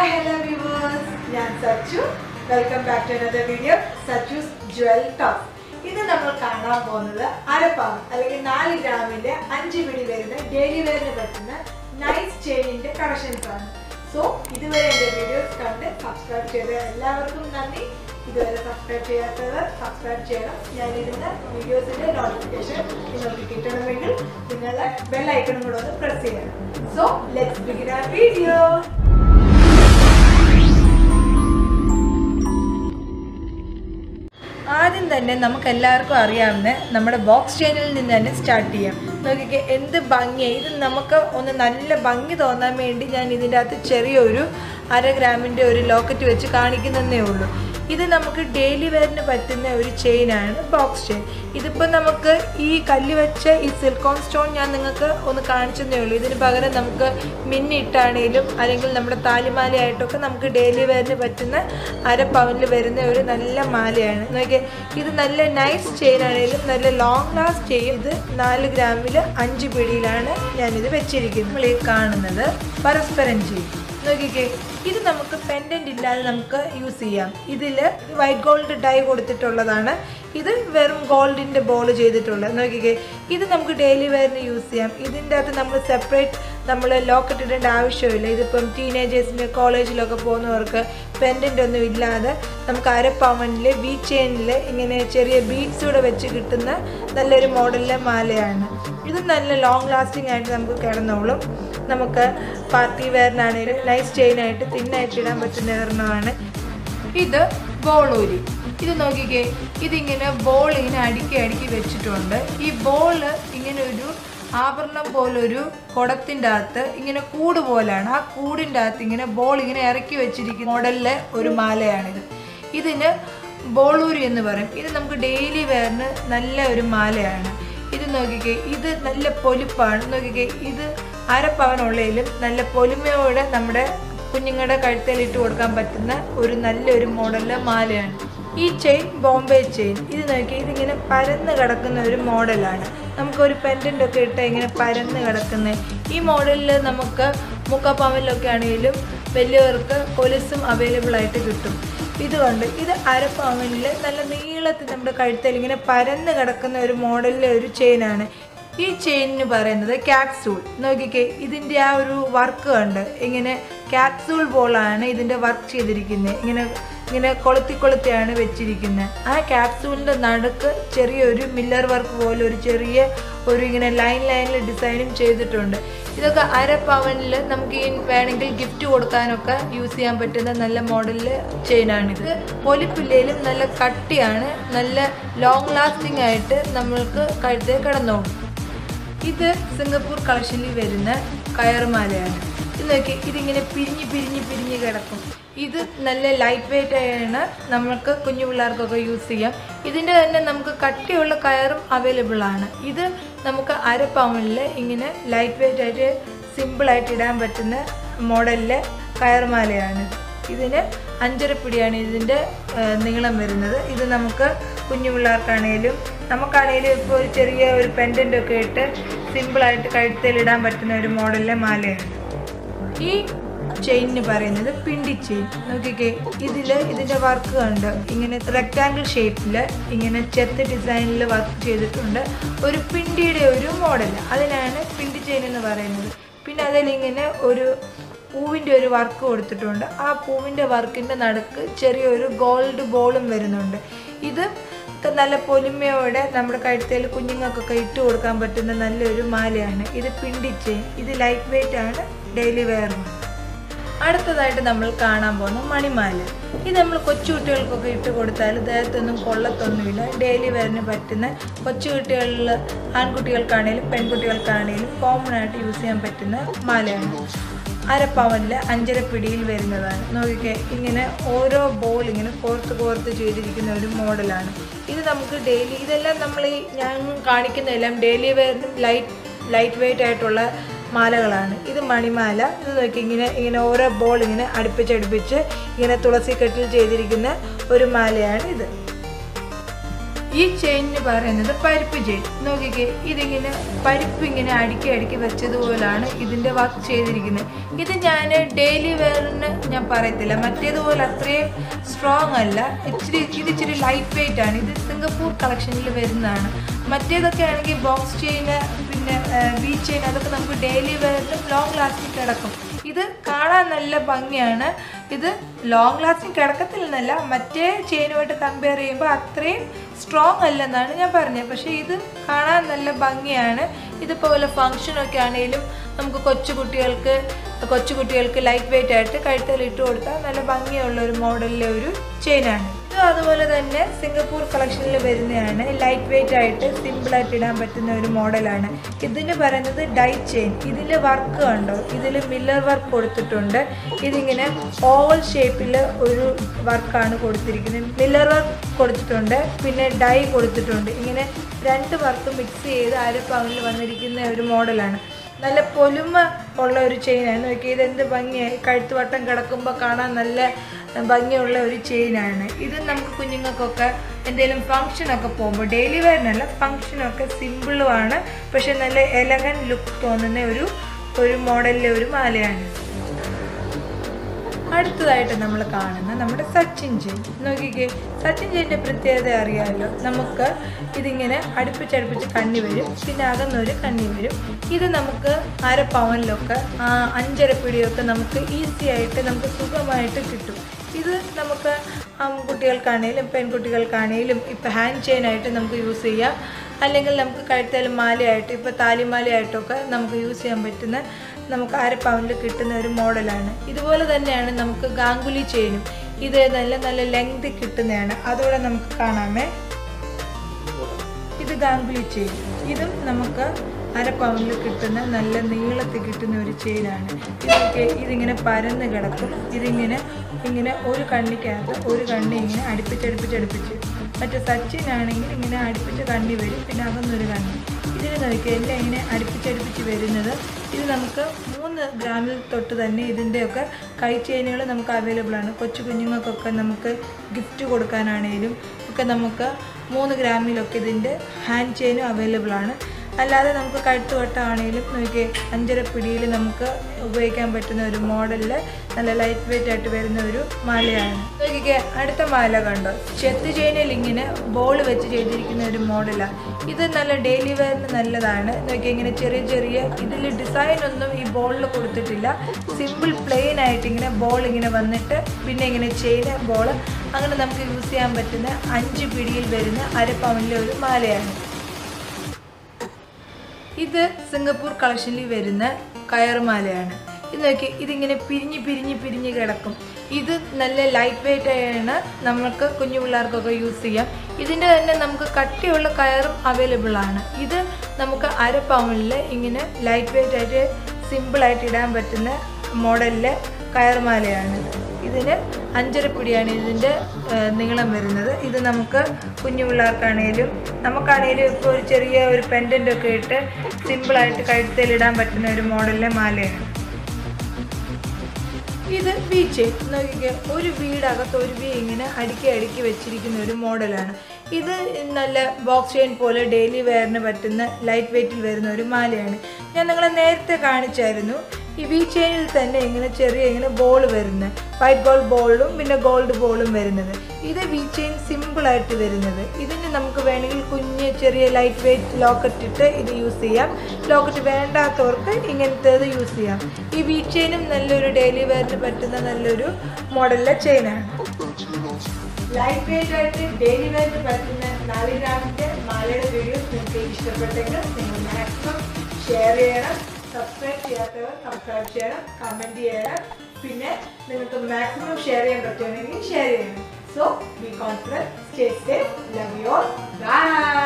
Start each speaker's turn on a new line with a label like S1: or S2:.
S1: hi hello viewers ഞാൻ Sachu welcome back to another video Sachu's jewel top ഇന്ന് നമ്മൾ കാണാൻ പോകുന്നത് അരപ്പാവ് അല്ലെങ്കിൽ നാല് ഗ്രാമിന്റെ അഞ്ച് പിടി വരുന്ന ഡെയിലി വെയറിന് പറ്റുന്ന നൈസ് ചെയിനിന്റെ കളക്ഷൻസ് ആണ് സോ ഇതുവരെ എൻ്റെ വീഡിയോസ് കണ്ട് സബ്സ്ക്രൈബ് ചെയ്ത എല്ലാവർക്കും നന്ദി ഇതുവരെ സബ്സ്ക്രൈബ് ചെയ്യാത്തവർ സബ്സ്ക്രൈബ് ചെയ്യണം ഞാനിരുന്ന വീഡിയോസിന്റെ നോട്ടിഫിക്കേഷൻ നിങ്ങൾക്ക് കിട്ടണമെങ്കിൽ നിങ്ങൾ ബെൽ ഐക്കണും കൂടെ ഒന്ന് പ്രസ് ചെയ്യണം so let's begin our video ആദ്യം തന്നെ നമുക്ക് എല്ലാവർക്കും അറിയാവുന്ന നമ്മുടെ ബോക്സ് ചെയിനിൽ നിന്ന് തന്നെ സ്റ്റാർട്ട് ചെയ്യാം നോക്കിക്കേ എന്ത് ഭംഗിയായി ഇത് നമുക്ക് ഒന്ന് നല്ല ഭംഗി തോന്നാൻ വേണ്ടി ഞാൻ ഇതിൻ്റെ അകത്ത് ചെറിയൊരു അര ഗ്രാമിൻ്റെ ഒരു ലോക്കറ്റ് വെച്ച് കാണിക്കുന്നതേ ഉള്ളൂ ഇത് നമുക്ക് ഡെയിലി വെയറിന് പറ്റുന്ന ഒരു ചെയിനാണ് ബോക്സ് ചെയിൻ ഇതിപ്പോൾ നമുക്ക് ഈ കല്ല് വെച്ച ഈ സിൽക്കോൺ സ്റ്റോൺ ഞാൻ നിങ്ങൾക്ക് ഒന്ന് കാണിച്ചതേ ഉള്ളൂ ഇതിന് പകരം നമുക്ക് മിന്നിട്ടാണേലും അല്ലെങ്കിൽ നമ്മുടെ താലിമാലയായിട്ടൊക്കെ നമുക്ക് ഡെയിലി വെയറിന് പറ്റുന്ന അര പവനിൽ വരുന്ന ഒരു നല്ല മാലയാണ് നോക്കിയേ ഇത് നല്ല നൈസ് ചെയിൻ ആണെങ്കിലും നല്ല ലോങ് ലാസ്റ്റ് ചെയ്യും ഇത് നാല് ഗ്രാമിൽ അഞ്ച് പിടിയിലാണ് ഞാനിത് വെച്ചിരിക്കുന്നത് നമ്മൾ ഈ കാണുന്നത് പരസ്പരം ചെയ്യും നോക്കിക്കേ ഇത് നമുക്ക് പെൻഡൻ്റ് ഇല്ലാതെ നമുക്ക് യൂസ് ചെയ്യാം ഇതിൽ വൈറ്റ് ഗോൾഡ് ഡൈ കൊടുത്തിട്ടുള്ളതാണ് ഇത് വെറും ഗോൾഡിൻ്റെ ബോൾ ചെയ്തിട്ടുള്ളത് നോക്കിക്കേ ഇത് നമുക്ക് ഡെയിലി വെയറിന് യൂസ് ചെയ്യാം ഇതിൻ്റെ അകത്ത് നമ്മൾ സെപ്പറേറ്റ് നമ്മൾ ലോക്കറ്റ് ഇടേണ്ട ആവശ്യമില്ല ഇതിപ്പം ടീനേജേഴ്സിന് കോളേജിലൊക്കെ പോകുന്നവർക്ക് പെൻഡൻ്റ് ഒന്നും ഇല്ലാതെ നമുക്ക് അരപ്പവനിൽ വി ചെയിനിൽ ഇങ്ങനെ ചെറിയ ബീഡ്സ് കൂടെ വെച്ച് കിട്ടുന്ന നല്ലൊരു മോഡലിലെ മാലയാണ് ഇത് നല്ല ലോങ് ലാസ്റ്റിംഗ് ആയിട്ട് നമുക്ക് കിടന്നോളും നമുക്ക് പാർട്ടി വെയറിനാണേലും നൈസ് ചെയിനായിട്ട് തിന്നായിട്ട് ഇടാൻ പറ്റുന്ന ഒരെണ്ണമാണ് ഇത് ബോളൂരി ഇത് നോക്കിക്കേ ഇതിങ്ങനെ ബോൾ ഇങ്ങനെ അടുക്കി അടുക്കി വെച്ചിട്ടുണ്ട് ഈ ബോള് ഇങ്ങനെ ഒരു ആഭരണം പോലൊരു കുടത്തിൻ്റെ അകത്ത് ഇങ്ങനെ കൂട് പോലാണ് ആ കൂടിൻ്റെ അകത്ത് ഇങ്ങനെ ബോൾ ഇങ്ങനെ ഇറക്കി വെച്ചിരിക്കുന്ന മോഡലിലെ ഒരു മാലയാണിത് ഇതിന് ബോളൂരി എന്ന് പറയും ഇത് നമുക്ക് ഡെയിലി വെയറിന് നല്ല ഒരു മാലയാണ് ഇത് നോക്കിക്കേ ഇത് നല്ല പൊലിപ്പാണ് നോക്കിക്കേ ഇത് അരപ്പവനുള്ളതിലും നല്ല പൊലിമയോടെ നമ്മുടെ കുഞ്ഞുങ്ങളുടെ കഴുത്തിൽ ഇട്ട് കൊടുക്കാൻ പറ്റുന്ന ഒരു നല്ലൊരു മോഡലിലെ മാലയാണ് ഈ ചെയിൻ ബോംബെ ചെയിൻ ഇത് നോക്കി ഇതിങ്ങനെ പരന്ന് കിടക്കുന്ന ഒരു മോഡലാണ് നമുക്കൊരു പെൻഡൻ്റ് ഒക്കെ ഇട്ട് ഇങ്ങനെ പരന്ന് കിടക്കുന്ന ഈ മോഡലിൽ നമുക്ക് മുക്കപ്പവനിലൊക്കെ ആണെങ്കിലും വലിയവർക്ക് കൊലുസും അവൈലബിൾ ആയിട്ട് കിട്ടും ഇതുകൊണ്ട് ഇത് അരപ്പവനിൽ നല്ല നീളത്തിൽ നമ്മുടെ കഴുത്തിൽ ഇങ്ങനെ പരന്ന് കിടക്കുന്ന ഒരു മോഡലിലെ ഒരു ചെയിനാണ് ഈ ചെയിനിന് പറയുന്നത് ക്യാപ്സൂൾ നോക്കിക്കേ ഇതിൻ്റെ ആ ഒരു വർക്ക് കണ്ട് ഇങ്ങനെ ക്യാപ്സൂൾ പോലാണ് ഇതിൻ്റെ വർക്ക് ചെയ്തിരിക്കുന്നത് ഇങ്ങനെ ഇങ്ങനെ കൊളുത്തി കൊളുത്തിയാണ് വെച്ചിരിക്കുന്നത് ആ ക്യാപ്സൂളിൻ്റെ നടുക്ക് ചെറിയൊരു മില്ലർ വർക്ക് പോലെ ഒരു ചെറിയ ഒരു ഇങ്ങനെ ലൈൻ ലൈനിൽ ഡിസൈനും ചെയ്തിട്ടുണ്ട് ഇതൊക്കെ അര പവനിൽ നമുക്ക് ഈ വേണമെങ്കിൽ ഗിഫ്റ്റ് കൊടുക്കാനൊക്കെ യൂസ് ചെയ്യാൻ പറ്റുന്ന നല്ല മോഡലിൽ ചെയിനാണിത് പൊലിപ്പില്ലേലും നല്ല കട്ടിയാണ് നല്ല ലോങ് ലാസ്റ്റിംഗ് ആയിട്ട് നമ്മൾക്ക് കഴുത്തേ കിടന്നോളും ഇത് സിംഗപ്പൂർ കളക്ഷനിൽ വരുന്ന കയറുമാലയാണ് ഇത് നോക്കി ഇതിങ്ങനെ പിരിഞ്ഞ് പിരിഞ്ഞ് പിരിഞ്ഞ് കിടക്കും ഇത് നല്ല ലൈറ്റ് വെയിറ്റ് ആണ് നമ്മൾക്ക് കുഞ്ഞു പിള്ളേർക്കൊക്കെ യൂസ് ചെയ്യാം ഇതിൻ്റെ തന്നെ നമുക്ക് കട്ടിയുള്ള കയറും അവൈലബിൾ ആണ് ഇത് നമുക്ക് അര പൗണ്ടിൽ ഇങ്ങനെ ലൈറ്റ് വെയിറ്റ് ആയിട്ട് സിമ്പിളായിട്ട് ഇടാൻ പറ്റുന്ന മോഡലിലെ കയറുമാലയാണ് ഇതിന് അഞ്ചര പിടിയാണ് ഇതിൻ്റെ നീളം വരുന്നത് ഇത് നമുക്ക് കുഞ്ഞു പിള്ളേർക്കാണേലും നമുക്കാണേലും ഇപ്പോൾ ഒരു ചെറിയ ഒരു പെൻഡൻ്റ് ഒക്കെ ഇട്ട് സിമ്പിളായിട്ട് കഴുത്തിലിടാൻ പറ്റുന്ന ഒരു മോഡലിലെ മാലയാണ് ഈ ചെയിനിന് പറയുന്നത് പിണ്ടി ചെയിൻ നോക്കിക്കേ ഇതിൽ ഇതിൻ്റെ വർക്ക് കണ്ട് ഇങ്ങനെ റെക്റ്റാങ്കിൾ ഷേപ്പിൽ ഇങ്ങനെ ചെത്ത് ഡിസൈനിൽ വർക്ക് ചെയ്തിട്ടുണ്ട് ഒരു പിണ്ടിയുടെ ഒരു മോഡൽ അതിനാണ് പിണ്ടി ചെയിൻ എന്ന് പറയുന്നത് പിന്നെ അതിലിങ്ങനെ ഒരു പൂവിൻ്റെ ഒരു വർക്ക് കൊടുത്തിട്ടുണ്ട് ആ പൂവിൻ്റെ വർക്കിൻ്റെ നടുക്ക് ചെറിയൊരു ഗോൾഡ് ബോളും വരുന്നുണ്ട് ഇത് നല്ല പൊലിമയോടെ നമ്മുടെ കഴുത്തിൽ കുഞ്ഞുങ്ങൾക്കൊക്കെ ഇട്ട് കൊടുക്കാൻ പറ്റുന്ന നല്ലൊരു മാലയാണ് ഇത് പിണ്ടി ചെയിൻ ഇത് ലൈറ്റ് വെയിറ്റ് ആണ് ഡെയിലി വെയറിന് അടുത്തതായിട്ട് നമ്മൾ കാണാൻ പോകുന്ന മണിമാല ഇത് നമ്മൾ കൊച്ചുകുട്ടികൾക്കൊക്കെ ഇട്ട് കൊടുത്താൽ ദേഹത്തൊന്നും കൊള്ളത്തൊന്നുമില്ല ഡെയിലി വെയറിന് പറ്റുന്ന കൊച്ചുകുട്ടികളിൽ ആൺകുട്ടികൾക്കാണേലും പെൺകുട്ടികൾക്കാണേലും കോമൺ ആയിട്ട് യൂസ് ചെയ്യാൻ പറ്റുന്ന മാലയാണ് അരപ്പവനിൽ അഞ്ചര പിടിയിൽ വരുന്നതാണ് നോക്കിക്കേ ഇങ്ങനെ ഓരോ ബോൾ ഇങ്ങനെ കോർത്ത് കോർത്ത് ചെയ്തിരിക്കുന്ന ഒരു മോഡലാണ് ഇത് നമുക്ക് ഡെയിലി ഇതെല്ലാം നമ്മൾ ഈ ഞാൻ കാണിക്കുന്നതെല്ലാം ഡെയിലി വെയറിനും ലൈറ്റ് ലൈറ്റ് വെയിറ്റ് ആയിട്ടുള്ള മാലകളാണ് ഇത് മണിമാല ഇത് നോക്കി ഇങ്ങനെ ഇങ്ങനെ ഓരോ ബോൾ ഇങ്ങനെ അടുപ്പിച്ചടുപ്പിച്ച് ഇങ്ങനെ തുളസി കെട്ടിൽ ചെയ്തിരിക്കുന്ന ഒരു മാലയാണ് ഇത് ഈ ചെയിനിന് പറയുന്നത് പരിപ്പ് ചെയിൻ നോക്കിക്കേ ഇതിങ്ങനെ പരിപ്പ് ഇങ്ങനെ അടുക്കി അടുക്കി വെച്ചതുപോലാണ് ഇതിൻ്റെ വർക്ക് ചെയ്തിരിക്കുന്നത് ഇത് ഞാൻ ഡെയിലി വെയറിന് ഞാൻ പറയത്തില്ല മറ്റേതുപോലെ അത്രയും സ്ട്രോങ് അല്ല ഇച്ചിരി ഇത് ഇച്ചിരി ലൈറ്റ് വെയിറ്റ് ആണ് ഇത് സിംഗപ്പൂർ കളക്ഷനിൽ വരുന്നതാണ് മറ്റേതൊക്കെ ആണെങ്കിൽ ബോക്സ് ചെയിൻ പിന്നെ ബീ ചെയിൻ അതൊക്കെ നമുക്ക് ഡെയിലി വെയറിലും ലോങ് ലാസ്റ്റിംഗ് കിടക്കും ഇത് കാണാൻ നല്ല ഭംഗിയാണ് ഇത് ലോങ് ലാസ്റ്റിംഗ് കിടക്കത്തില്ലെന്നല്ല മറ്റേ ചെയിനുമായിട്ട് കമ്പയർ ചെയ്യുമ്പോൾ അത്രയും സ്ട്രോങ് അല്ലെന്നാണ് ഞാൻ പറഞ്ഞത് പക്ഷേ ഇത് കാണാൻ നല്ല ഭംഗിയാണ് ഇതിപ്പോൾ വല്ല ഫങ്ഷനൊക്കെ ആണെങ്കിലും നമുക്ക് കൊച്ചു കുട്ടികൾക്ക് കൊച്ചു കുട്ടികൾക്ക് ലൈറ്റ് വെയിറ്റ് ആയിട്ട് കഴുത്തിൽ ഇട്ട് കൊടുത്താൽ നല്ല ഭംഗിയുള്ള ഒരു മോഡലിലെ ഒരു ചെയിനാണ് ഇതും അതുപോലെ തന്നെ സിംഗപ്പൂർ കളക്ഷനിൽ വരുന്നതാണ് ലൈറ്റ് വെയിറ്റ് ആയിട്ട് സിമ്പിളായിട്ട് ഇടാൻ പറ്റുന്ന ഒരു മോഡലാണ് ഇതിന് പറയുന്നത് ഡൈ ചെയിൻ ഇതിൽ വർക്ക് കണ്ടോ ഇതിൽ മില്ലർ വർക്ക് കൊടുത്തിട്ടുണ്ട് ഇതിങ്ങനെ ഓവൽ ഷേപ്പിൽ ഒരു വർക്കാണ് കൊടുത്തിരിക്കുന്നത് മില്ലർ വർക്ക് കൊടുത്തിട്ടുണ്ട് പിന്നെ ഡൈ കൊടുത്തിട്ടുണ്ട് ഇങ്ങനെ രണ്ട് വർക്ക് മിക്സ് ചെയ്ത് അര പവനിൽ വന്നിരിക്കുന്ന ഒരു മോഡലാണ് നല്ല പൊലിമ ഉള്ള ഒരു ചെയിനാണ് നോക്കി ഇതെന്ത് ഭംഗിയായി കഴുത്ത് വട്ടം കിടക്കുമ്പോൾ കാണാൻ നല്ല ഭംഗിയുള്ള ഒരു ചെയിനാണ് ഇത് നമുക്ക് കുഞ്ഞുങ്ങൾക്കൊക്കെ എന്തെങ്കിലും ഫങ്ഷനൊക്കെ പോകുമ്പോൾ ഡെയിലി വെയറിനല്ല ഫങ്ഷനൊക്കെ സിമ്പിളുമാണ് പക്ഷെ നല്ല എലഗൻ ലുക്ക് തോന്നുന്ന ഒരു ഒരു മോഡലിലെ ഒരു മാലയാണ് അടുത്തതായിട്ട് നമ്മൾ കാണുന്ന നമ്മുടെ സച്ചിൻ ചെയിൻ നോക്കിക്കേ സച്ചിൻ ചെയിൻ്റെ പ്രത്യേകത അറിയാമല്ലോ നമുക്ക് ഇതിങ്ങനെ അടുപ്പിച്ചടുപ്പിച്ച് കണ്ണി വരും പിന്നെ അകന്നൊരു കണ്ണി വരും ഇത് നമുക്ക് അര പവനിലൊക്കെ ആ, അഞ്ചര പിടിയൊക്കെ നമുക്ക് ഈസി ആയിട്ട് നമുക്ക് സുഖമായിട്ട് കിട്ടും ഇത് നമുക്ക് ആൺകുട്ടികൾക്കാണേലും പെൺകുട്ടികൾക്കാണേലും ഇപ്പോൾ ഹാൻഡ് ചെയിനായിട്ട് നമുക്ക് യൂസ് ചെയ്യാം അല്ലെങ്കിൽ നമുക്ക് കഴുത്തേലും മാലയായിട്ട് ഇപ്പോൾ താലിമാലയായിട്ടൊക്കെ നമുക്ക് യൂസ് ചെയ്യാൻ പറ്റുന്ന നമുക്ക് അര പൗണ്ടിൽ കിട്ടുന്ന ഒരു മോഡലാണ് ഇതുപോലെ തന്നെയാണ് നമുക്ക് ഗാംഗുലി ചെയിനും ഇത് നല്ല നല്ല ലെങ്ത് കിട്ടുന്നതാണ് അതോടെ നമുക്ക് കാണാമേ ഇത് ഗാംഗുലി ചെയിൻ ഇതും നമുക്ക് അര പൗണ്ടിൽ കിട്ടുന്ന നല്ല നീളത്തിൽ കിട്ടുന്ന ഒരു ചെയിനാണ് ഇതൊക്കെ ഇതിങ്ങനെ പരന്ന് കിടക്കും ഇതിങ്ങനെ ഇങ്ങനെ ഒരു കണ്ണിക്കകത്ത് ഒരു കണ്ണി ഇങ്ങനെ അടുപ്പിച്ചടുപ്പിച്ചടുപ്പിച്ച് മറ്റേ സച്ചിനാണെങ്കിൽ ഇങ്ങനെ അടുപ്പിച്ച് കണ്ണി വരും പിന്നെ അകന്നൊരു കണ്ണി ഇതിന് നോക്കിയാൽ എല്ലാം ഇങ്ങനെ അടുപ്പിച്ചടുപ്പിച്ച് വരുന്നത് ഇത് നമുക്ക് മൂന്ന് ഗ്രാമിൽ തൊട്ട് തന്നെ ഇതിൻ്റെയൊക്കെ കൈ ചെയിനുകൾ നമുക്ക് അവൈലബിൾ ആണ് കൊച്ചു കുഞ്ഞുങ്ങൾക്കൊക്കെ നമുക്ക് ഗിഫ്റ്റ് കൊടുക്കാനാണേലും ഒക്കെ നമുക്ക് മൂന്ന് ഗ്രാമിലൊക്കെ ഇതിൻ്റെ ഹാൻഡ് ചെയിനും അവൈലബിൾ ആണ് അല്ലാതെ നമുക്ക് കഴുത്ത് വട്ടമാണെങ്കിലും നോക്കി അഞ്ചര പിടിയിൽ നമുക്ക് ഉപയോഗിക്കാൻ പറ്റുന്ന ഒരു മോഡലിൽ നല്ല ലൈറ്റ് വെയിറ്റ് ആയിട്ട് വരുന്ന ഒരു മാലയാണ് നോക്കിക്കേ അടുത്ത മാല കണ്ടോ ചെത്ത് ചെയിനിൽ ഇങ്ങനെ ബോൾ വെച്ച് ചെയ്തിരിക്കുന്ന ഒരു മോഡലാണ് ഇത് നല്ല ഡെയിലി വെയറിന് നല്ലതാണ് നോക്കി ഇങ്ങനെ ചെറിയ ചെറിയ ഇതിൽ ഡിസൈൻ ഒന്നും ഈ ബോളിൽ കൊടുത്തിട്ടില്ല സിമ്പിൾ പ്ലെയിൻ ആയിട്ട് ഇങ്ങനെ ബോൾ ഇങ്ങനെ വന്നിട്ട് പിന്നെ ഇങ്ങനെ ചെയിന് ബോൾ അങ്ങനെ നമുക്ക് യൂസ് ചെയ്യാൻ പറ്റുന്ന അഞ്ച് പിടിയിൽ വരുന്ന അര പവനിലെ ഒരു മാലയാണ് ഇത് സിംഗപ്പൂർ കളക്ഷനിൽ വരുന്ന കയറുമാലയാണ് ഇത് നോക്കി ഇതിങ്ങനെ പിരിഞ്ഞ് പിരിഞ്ഞ് പിരിഞ്ഞ് കിടക്കും ഇത് നല്ല ലൈറ്റ് വെയിറ്റ് ആണ് നമുക്ക് കുഞ്ഞു പിള്ളേർക്കൊക്കെ യൂസ് ചെയ്യാം ഇതിൻ്റെ തന്നെ നമുക്ക് കട്ടിയുള്ള കയറും അവൈലബിൾ ആണ് ഇത് നമുക്ക് അര പൗണ്ടിൽ ഇങ്ങനെ ലൈറ്റ് വെയിറ്റ് ആയിട്ട് സിമ്പിളായിട്ട് ഇടാൻ പറ്റുന്ന മോഡലിൽ കയറുമാലയാണ് ഇതിന് അഞ്ചര പിടിയാണ് ഇതിൻ്റെ ഏഹ്, നീളം വരുന്നത് ഇത് നമുക്ക് കുഞ്ഞു പിള്ളേർക്കാണേലും നമുക്കാണേലും ഇപ്പോൾ ഒരു ചെറിയ ഒരു പെൻഡൻ്റ് ഒക്കെ ഇട്ട് സിമ്പിളായിട്ട് കഴുത്തേലിടാൻ പറ്റുന്ന ഒരു മോഡലിലെ മാലയാണ് ഇത് വി ചെയിൻ നോക്കിക്കേ ഒരു വീടകത്ത് ഒരു വി ഇങ്ങനെ അടുക്കി അടുക്കി വെച്ചിരിക്കുന്ന ഒരു മോഡലാണ് ഇത് നല്ല ബോക്സ് ചെയിൻ പോലെ ഡെയിലി വെയറിന് പറ്റുന്ന ലൈറ്റ് വെയിറ്റിൽ വരുന്ന ഒരു മാലയാണ് ഞാൻ നിങ്ങളെ നേരത്തെ കാണിച്ചായിരുന്നു ഈ വി ചെയിനിൽ തന്നെ ഇങ്ങനെ ചെറിയ ഇങ്ങനെ ബോൾ വരുന്നത് വൈറ്റ് ഗോൾഡ് ബോളും പിന്നെ ഗോൾഡ് ബോളും വരുന്നത് ഇത് വി ചെയിൻ സിമ്പിളായിട്ട് വരുന്നത് ഇതിന് നമുക്ക് വേണമെങ്കിൽ കുഞ്ഞ് ചെറിയ ലൈറ്റ് വെയിറ്റ് ലോക്കറ്റ് ഇട്ട് ഇത് യൂസ് ചെയ്യാം ലോക്കറ്റ് വേണ്ടാത്തവർക്ക് ഇങ്ങനത്തേത് യൂസ് ചെയ്യാം ഈ വി ചെയിനും നല്ലൊരു ഡെയിലി വെയറിന് പറ്റുന്ന നല്ലൊരു മോഡലിലെ ചെയിനാണ് ലൈറ്റ് വെയിറ്റ് ആയിട്ട് ഡെയിലി വെയറിന് പറ്റുന്ന നാല് ഗ്രാമിൻ്റെ മാലയുടെ വീഡിയോസ് നിങ്ങൾക്ക് ഇഷ്ടപ്പെട്ടെങ്കിൽ നിങ്ങൾ മാക്സിമം ഷെയർ ചെയ്യണം സബ്സ്ക്രൈബ് ചെയ്യാത്തവർ സബ്സ്ക്രൈബ് ചെയ്യണം കമൻറ്റ് ചെയ്യണം പിന്നെ നിങ്ങൾക്ക് മാക്സിമം ഷെയർ ചെയ്യാൻ പറ്റുമെങ്കിൽ ഷെയർ ചെയ്യണം so be confident stay safe love you all by